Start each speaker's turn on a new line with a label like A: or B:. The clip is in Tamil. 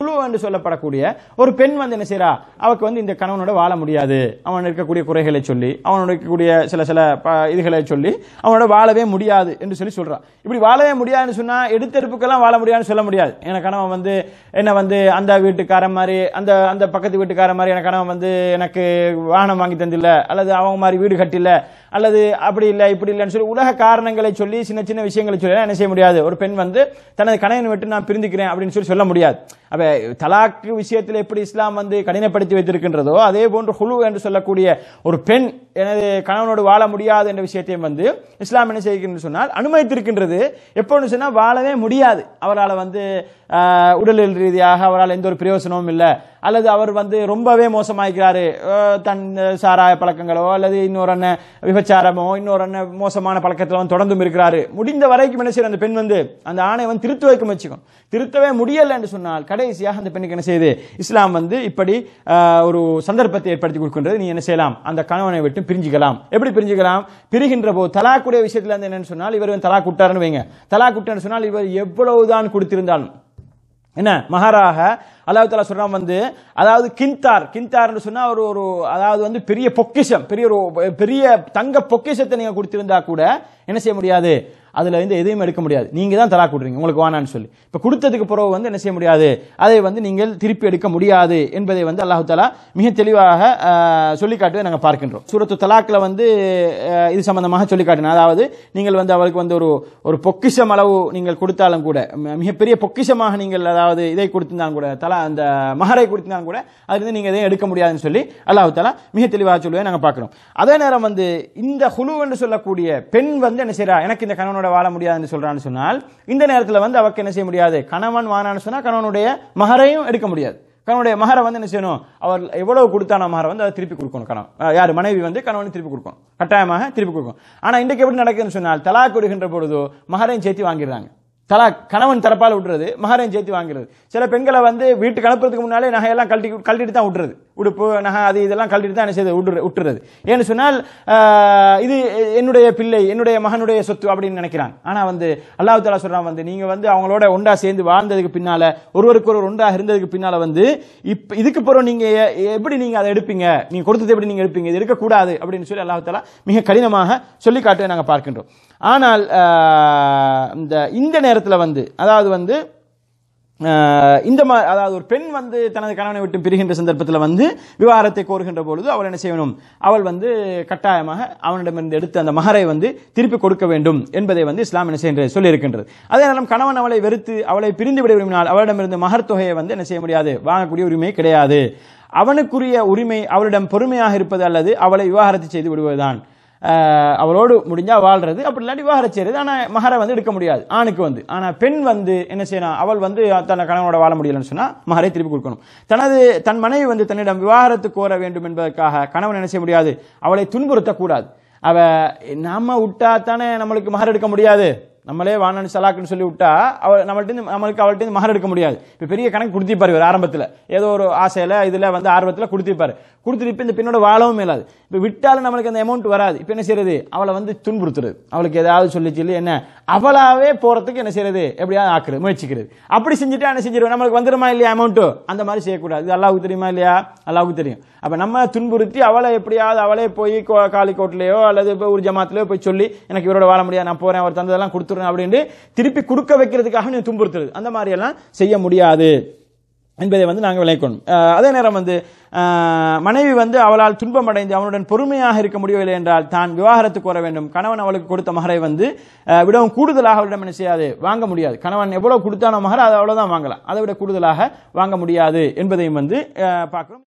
A: ஹுலு என்று சொல்லப்படக்கூடிய ஒரு பெண் வந்து என்ன செய்றா அவக்கு வந்து இந்த கணவனோட வாழ முடியாது அவன் இருக்கக்கூடிய குறைகளை சொல்லி அவனோட இருக்கக்கூடிய சில சில ப- இதுகளை சொல்லி அவனோட வாழவே முடியாது என்று சொல்லி சொல்றான் இப்படி வாழவே முடியாதுன்னு சொன்னா எடுத்தெடுப்புக்கெல்லாம் வாழ முடியாதுன்னு சொல்ல முடியாது என கணவன் வந்து என்ன வந்து அந்த வீட்டுக்காரன் மாதிரி அந்த அந்த பக்கத்து வீட்டுக்காரன் மாதிரி என கணவன் வந்து எனக்கு வாகனம் வாங்கி தந்தில்ல அல்லது அவங்க மாதிரி வீடு கட்டில அல்லது அப்படி இல்லை இப்படி இல்லைன்னு சொல்லி உலக காரணங்களை சொல்லி சின்ன சின்ன விஷயங்களை சொல்லி என்ன செய்ய முடியாது ஒரு பெண் வந்து தனது கணவன் விட்டு நான் பிரிந்துக்கிறேன் அப்படின்னு சொல்லி சொல்ல முடியாது அப்ப தலாக்கு விஷயத்தில் எப்படி இஸ்லாம் வந்து கடினப்படுத்தி வைத்திருக்கின்றதோ அதே போன்று ஹுலு என்று சொல்லக்கூடிய ஒரு பெண் எனது கணவனோடு வாழ முடியாது என்ற விஷயத்தையும் வந்து இஸ்லாம் என்ன செய்கின்றது சொன்னால் அனுமதித்திருக்கின்றது எப்போன்னு சொன்னால் வாழவே முடியாது அவரால் வந்து ஆஹ், உடலியல் ரீதியாக அவரால் எந்த ஒரு பிரயோசனமும் இல்லை அல்லது அவர் வந்து ரொம்பவே மோசமாகிறாரு ஆஹ், தன் சாராய பழக்கங்களோ அல்லது இன்னொரு அண்ணன் விபச்சாரமோ இன்னொரு அண்ணன் மோசமான பழக்கத்தில் வந்து தொடர்ந்தும் இருக்கிறாரு முடிந்த வரைக்கும் என்ன செய்யற அந்த பெண் வந்து அந்த ஆணை வந்து திருத்த வைக்க முயற்சிக்கும் திருத்தவே முடியல என்று சொன்னால் கடைசியாக அந்த பெண்ணுக்கு என்ன செய்யுது இஸ்லாம் வந்து இப்படி ஆஹ், ஒரு சந்தர்ப்பத்தை ஏற்படுத்தி கொடுக்கின்றது நீ என்ன செய்யலாம் அந்த கணவனை விட்டு பிரிஞ்சுக்கலாம் எப்படி பிரிஞ்சுக்கலாம் பிரிகின்ற போது தலாக்குடைய விஷயத்துல இருந்து என்னன்னு சொன்னால் இவர் வந்து தலாக் விட்டாருன்னு வைங்க தலாக் விட்டாருன்னு சொன்னால் இவர் எவ்வளவுதான் கொடுத்திருந்தாலும் என்ன மகாராக அல்லாஹ் தாலா சொல்றான் வந்து அதாவது கிந்தார் கிந்தார்னு சொன்னா ஒரு ஒரு அதாவது வந்து பெரிய பொக்கிஷம் பெரிய ஒரு பெரிய தங்க பொக்கிஷத்தை நீங்க கொடுத்திருந்தா கூட என்ன செய்ய முடியாது அதுல இருந்து எதையும் எடுக்க முடியாது நீங்க தான் தலா கொடுறீங்க உங்களுக்கு வேணான்னு சொல்லி இப்ப கொடுத்ததுக்கு பிறகு வந்து என்ன செய்ய முடியாது அதை வந்து நீங்கள் திருப்பி எடுக்க முடியாது என்பதை வந்து அல்லாஹ் தாலா மிக தெளிவாக ஆஹ், சொல்லி காட்டுவதை நாங்கள் பார்க்கின்றோம் சூரத்து தலாக்ல வந்து ஆஹ், இது சம்பந்தமாக சொல்லி காட்டின அதாவது நீங்கள் வந்து அவருக்கு வந்து ஒரு ஒரு பொக்கிஷம் அளவு நீங்கள் கொடுத்தாலும் கூட ம- மிகப்பெரிய பொக்கிஷமாக நீங்கள் அதாவது இதை கொடுத்திருந்தாலும் கூட தலா அந்த மகரை கொடுத்திருந்தாலும் கூட அதுலேருந்து நீங்கள் எதையும் எடுக்க முடியாதுன்னு சொல்லி அல்லாஹ் தாலா மிக தெளிவாக சொல்லுவதை நாங்கள் பார்க்கிறோம் அதே நேரம் வந்து இந்த ஹுலு என்று சொல்லக்கூடிய பெண் வந்து என்ன செய்றா எனக்கு இந்த கணவனோட வாழ முடியாதுன்னு சொல்றான்னு சொன்னால் இந்த நேரத்தில் வந்து அவக்கு என்ன செய்ய முடியாது கணவன் வானான்னு சொன்னா கணவனுடைய மகரையும் எடுக்க முடியாது கணவனுடைய மகரை வந்து என்ன செய்யணும் அவர் எவ்வளவு கொடுத்தான மகரை வந்து அதை திருப்பி கொடுக்கணும் கணவன் அஹ் யார் மனைவி வந்து கணவனை திருப்பி கொடுக்கணும் கட்டாயமாக திருப்பி கொடுக்கணும் ஆனா இன்றைக்கு எப்படி நடக்குதுன்னு சொன்னால் தலாக் விடுகின்ற பொழுதோ மகரையும் சேர்த்து வாங்கிடுறாங்க தலா கணவன் தரப்பால் விட்டுறது மகரையும் சேர்த்து வாங்கிறது சில பெண்களை வந்து வீட்டுக்கு அனுப்புறதுக்கு முன்னாலே நகையெல்லாம் கழட்டி கழட்டிட்டு தான் விட்டுறது உடுப்பு நகை அது இதெல்லாம் கழட்டிட்டு தான் என்ன செய்யுது விட்டுரு விட்டுறது ஏன்னு சொன்னால் ஆஹ், இது என்னுடைய பிள்ளை என்னுடைய மகனுடைய சொத்து அப்படின்னு நினைக்கிறாங்க ஆனா வந்து அல்லாஹ் தாலா சொல்றான் வந்து நீங்க வந்து அவங்களோட ஒண்டா சேர்ந்து வாழ்ந்ததுக்கு பின்னால ஒருவருக்கு ஒரு ஒன்றாக இருந்ததுக்கு பின்னால வந்து இப்ப இதுக்கு பிறகு நீங்க எ- எப்படி நீங்க அதை எடுப்பீங்க நீங்க கொடுத்தது எப்படி நீங்க எடுப்பீங்க இது இருக்கக்கூடாது அப்படின்னு சொல்லி அல்லாஹ் தாலா மிக கடினமாக சொல்லி காட்டுவதை நாங்க பார்க்கின்றோம் ஆனால் ஆஹ், இந்த இந்த நேரத்தில் வந்து அதாவது வந்து ஆஹ், இந்த மா அதாவது ஒரு பெண் வந்து தனது கணவனை விட்டு பிரிகின்ற சந்தர்ப்பத்தில் வந்து விவாகரத்தை கோருகின்ற பொழுது அவள் என்ன செய்யணும் அவள் வந்து கட்டாயமாக அவனிடமிருந்து எடுத்த அந்த மகரை வந்து திருப்பி கொடுக்க வேண்டும் என்பதை வந்து இஸ்லாம் என்ன செய்கின்றது சொல்லியிருக்கின்றது அதே நேரம் கணவன் அவளை வெறுத்து அவளை பிரிந்து விட விரும்பினால் அவளிடமிருந்து மகர் தொகையை வந்து என்ன செய்ய முடியாது வாங்கக்கூடிய உரிமை கிடையாது அவனுக்குரிய உரிமை அவளிடம் பொறுமையாக இருப்பது அல்லது அவளை விவாகரத்து செய்து விடுவதுதான் ஆஹ் அவளோடு முடிஞ்சா வாழ்றது அப்படி இல்லாட்டி விவாகரத்து செய்யறது ஆனா மகரை வந்து எடுக்க முடியாது ஆணுக்கு வந்து ஆனா பெண் வந்து என்ன செய்யணும் அவள் வந்து தன் கணவனோட வாழ முடியலன்னு சொன்னா மகரை திருப்பி கொடுக்கணும் தனது தன் மனைவி வந்து தன்னிடம் விவாகரத்து கோர வேண்டும் என்பதற்காக கணவன் என்ன செய்ய முடியாது அவளை துன்புறுத்தக்கூடாது அவ நாம விட்டா தானே நம்மளுக்கு மகர் எடுக்க முடியாது நம்மளே வானன் சலாக்குன்னு சொல்லி விட்டா அவள் நம்மள்ட்ட இருந்து நம்மளுக்கு அவள்கிட்ட இருந்து மகர் எடுக்க முடியாது இப்போ பெரிய கணக்கு கொடுத்திருப்பாரு இவர் ஆரம்பத்தில் ஏதோ ஒரு ஆசையில இதுல வந்து ஆர்வத்தில் கொடுத்திருப்பாரு கொடுத்துட்டு இப்போ இந்த பெண்ணோட வாழவும் மேலாது இப்போ விட்டாலும் நம்மளுக்கு அந்த அமௌண்ட் வராது இப்போ என்ன செய்யறது அவளை வந்து துன்புறுத்துறது அவளுக்கு ஏதாவது சொல்லி சொல்லி என்ன அவளாவே போறதுக்கு என்ன செய்யறது எப்படியாவது ஆக்குறது முயற்சிக்கிறது அப்படி செஞ்சுட்டா என்ன செஞ்சிருவோம் நம்மளுக்கு வந்துருமா இல்லையா அமௌண்ட் அந்த மாதிரி செய்யக்கூடாது இது அல்லாவுக்கு தெரியுமா இல்லையா அல்லாவுக்கு தெரியும் அப்ப நம்ம துன்புறுத்தி அவளை எப்படியாவது அவளே போய் கோ- காலிக்கோட்லயோ அல்லது இப்போ ஒரு ஜமாத்திலயோ போய் சொல்லி எனக்கு இவரோட வாழ முடியாது நான் போறேன் அவர் தந்ததெல்லாம் கொடுத்துறேன் அப்படின்னு திருப்பி கொடுக்க வைக்கிறதுக்காக நீ துன்புறுத்துறது அந்த மாதிரி எல்லாம் செய்ய முடியாது என்பதை வந்து நாங்கள் விளைக்கணும் அஹ் அதே நேரம் வந்து அஹ் மனைவி வந்து அவளால் துன்பமடைந்து அவனுடன் பொறுமையாக இருக்க முடியவில்லை என்றால் தான் விவாகரத்து கோர வேண்டும் கணவன் அவளுக்கு கொடுத்த மகரை வந்து அஹ் விடவும் கூடுதலாக அவளிடம் என்ன செய்யாது வாங்க முடியாது கணவன் எவ்வளவு கொடுத்தானோ மகர் அதை அவ்வளவுதான் வாங்கலாம் அதை விட கூடுதலாக வாங்க முடியாது என்பதையும் வந்து அஹ் பார்க்கிறோம்